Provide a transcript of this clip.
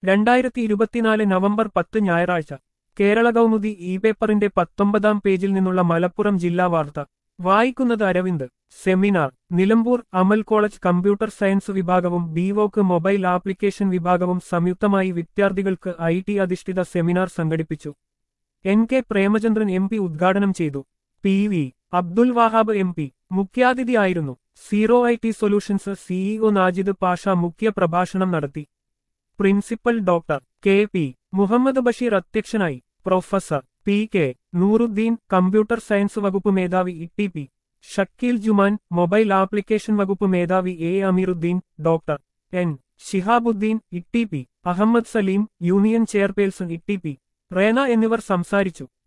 രണ്ടായിരത്തി ഇരുപത്തിനാല് നവംബർ പത്ത് ഞായറാഴ്ച കേരള കൗമുദി ഇ പേപ്പറിന്റെ പത്തൊമ്പതാം പേജിൽ നിന്നുള്ള മലപ്പുറം ജില്ലാ വാർത്ത വായിക്കുന്നത് Aravind seminar Nilambur Amal college computer science വിഭാഗവും ബിവോക്ക് മൊബൈൽ ആപ്ലിക്കേഷൻ വിഭാഗവും സംയുക്തമായി വിദ്യാർത്ഥികൾക്ക് ഐ ടി അധിഷ്ഠിത സെമിനാർ സംഘടിപ്പിച്ചു N K Premachandran M P ഉദ്ഘാടനം ചെയ്തു P V Abdul Wahab M P മുഖ്യാതിഥിയായിരുന്നു zero I T solutions CEO Najid Pasha മുഖ്യ പ്രഭാഷണം നടത്തി principal doctor K P Muhammad Basheer അധ്യക്ഷനായി professor P K Nooruddeen computer science വകുപ്പ് മേധാവി E T P Shakeel Juman mobile application വകുപ്പ് മേധാവി A Ameeruddeen doctor N Shihabuddeen E T P Ahammed Saleem union chairperson E T P Rena എന്നിവർ സംസാരിച്ചു